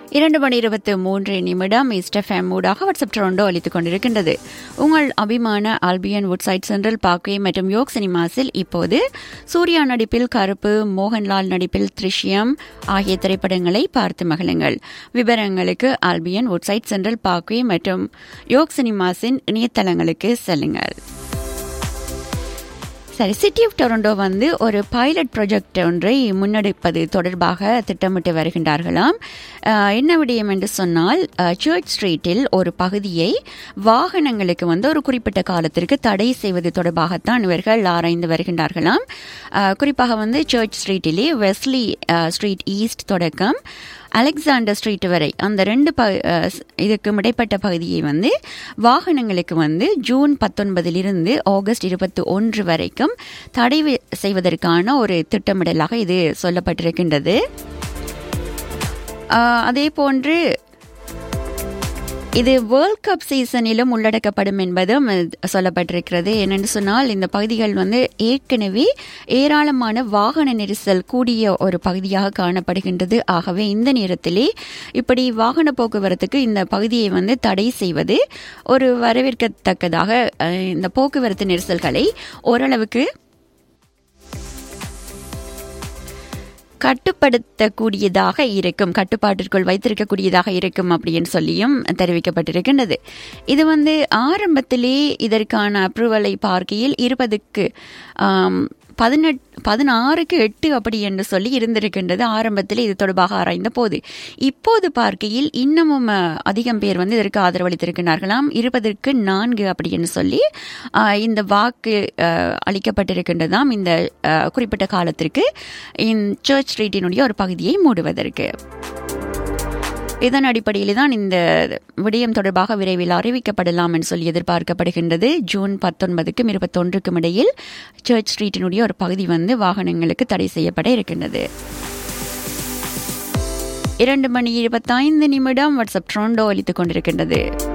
இரண்டு மணி இருபத்து மூன்று நிமிடம் இஸ்டஃபேம் ஊடாக வாட்ஸ்அப் டொரண்டோ அளித்துக் கொண்டிருக்கின்றது உங்கள் அபிமான ஆல்பியன் வுட்சைட் சென்ட்ரல் பார்க்வே மற்றும் யோக் சினிமாஸில் இப்போது சூர்யா நடிப்பில் கருப்பு மோகன்லால் நடிப்பில் த்ரிஷ்யம் ஆகிய திரைப்படங்களை பார்த்து மகிழுங்கள் விவரங்களுக்கு ஆல்பியன் வுட்சைட் சென்ட்ரல் பார்க்வே மற்றும் யோக் சினிமாஸின் இணையதளங்களுக்கு செல்லுங்கள் சரி சிட்டி ஆஃப் டொரண்டோ வந்து ஒரு பைலட் ப்ராஜெக்ட் ஒன்றை முன்னெடுப்பது தொடர்பாக திட்டமிட்டு வருகின்றார்களாம் அஹ், என்ன விடயம் என்று சொன்னால் அஹ், சர்ச் ஸ்ட்ரீட்டில் ஒரு பகுதியை வாகனங்களுக்கு வந்து ஒரு குறிப்பிட்ட காலத்திற்கு தடை செய்வது தொடர்பாகத்தான் இவர்கள் ஆராய்ந்து வருகின்றார்களாம் அஹ், குறிப்பாக வந்து சர்ச் ஸ்ட்ரீட்டிலே வெஸ்லி அஹ், ஸ்ட்ரீட் ஈஸ்ட் தொடக்கம் அலெக்சாண்டர் ஸ்ட்ரீட் வரை அந்த ரெண்டு ப அஹ், ஸ்- இதுக்கும் இடைப்பட்ட பகுதியை வந்து வாகனங்களுக்கு வந்து ஜூன் பத்தொன்பதிலிருந்து ஆகஸ்ட் இருபத்தி ஒன்று வரைக்கும் தடை வி- செய்வதற்கான ஒரு திட்டமிடலாக இது சொல்லப்பட்டிருக்கின்றது அஹ், அதே போன்று இது வேர்ல்ட் கப் சீசனிலும் உள்ளடக்கப்படும் என்பதும் அஹ், சொல்லப்பட்டிருக்கிறது என்னென்னு சொன்னால் இந்த பகுதிகள் வந்து ஏற்கனவே ஏராளமான வாகன நெரிசல் கூடிய ஒரு பகுதியாக காணப்படுகின்றது ஆகவே இந்த நேரத்திலே இப்படி வாகன போக்குவரத்துக்கு இந்த பகுதியை வந்து தடை செய்வது ஒரு வரவேற்கத்தக்கதாக அஹ், இந்த போக்குவரத்து நெரிசல்களை ஓரளவுக்கு கட்டுப்படுத்தக்கூடியதாக இருக்கும் கட்டுப்பாட்டிற்குள் வைத்திருக்கக்கூடியதாக இருக்கும் அப்படின்னு சொல்லியும் தெரிவிக்கப்பட்டிருக்கின்றது இது வந்து ஆரம்பத்திலே இதற்கான அப்ரூவலை பார்க்கையில் இருபதுக்கு பதினெட் பதினாறுக்கு எட்டு அப்படி என்று சொல்லி இருந்திருக்கின்றது ஆரம்பத்தில் இது தொடர்பாக ஆராய்ந்த போது இப்போது பார்க்கையில் இன்னமும் அஹ், அதிகம் பேர் வந்து இதற்கு ஆதரவளித்திருக்கிறார்களாம் இருபதற்கு நான்கு அப்படின்னு சொல்லி அஹ், இந்த வாக்கு அஹ், அளிக்கப்பட்டிருக்கின்றதாம் இந்த அஹ், குறிப்பிட்ட காலத்திற்கு இந்த சர்ச் ஸ்ட்ரீட்டினுடைய ஒரு பகுதியை மூடுவதற்கு இதன் அடிப்படையில் தான் இந்த விடயம் தொடர்பாக விரைவில் அறிவிக்கப்படலாம் என்று சொல்லி எதிர்பார்க்கப்படுகின்றது ஜூன் பத்தொன்பதுக்கும் இருபத்தொன்றுக்கும் இடையில் சர்ச் ஸ்ட்ரீட்டினுடைய ஒரு பகுதி வந்து வாகனங்களுக்கு தடை செய்யப்பட இருக்கின்றது இரண்டு மணி இருபத்தைந்து நிமிடம் வாட்ஸ்அப் ட்ரோண்டோ அளித்துக் கொண்டிருக்கின்றது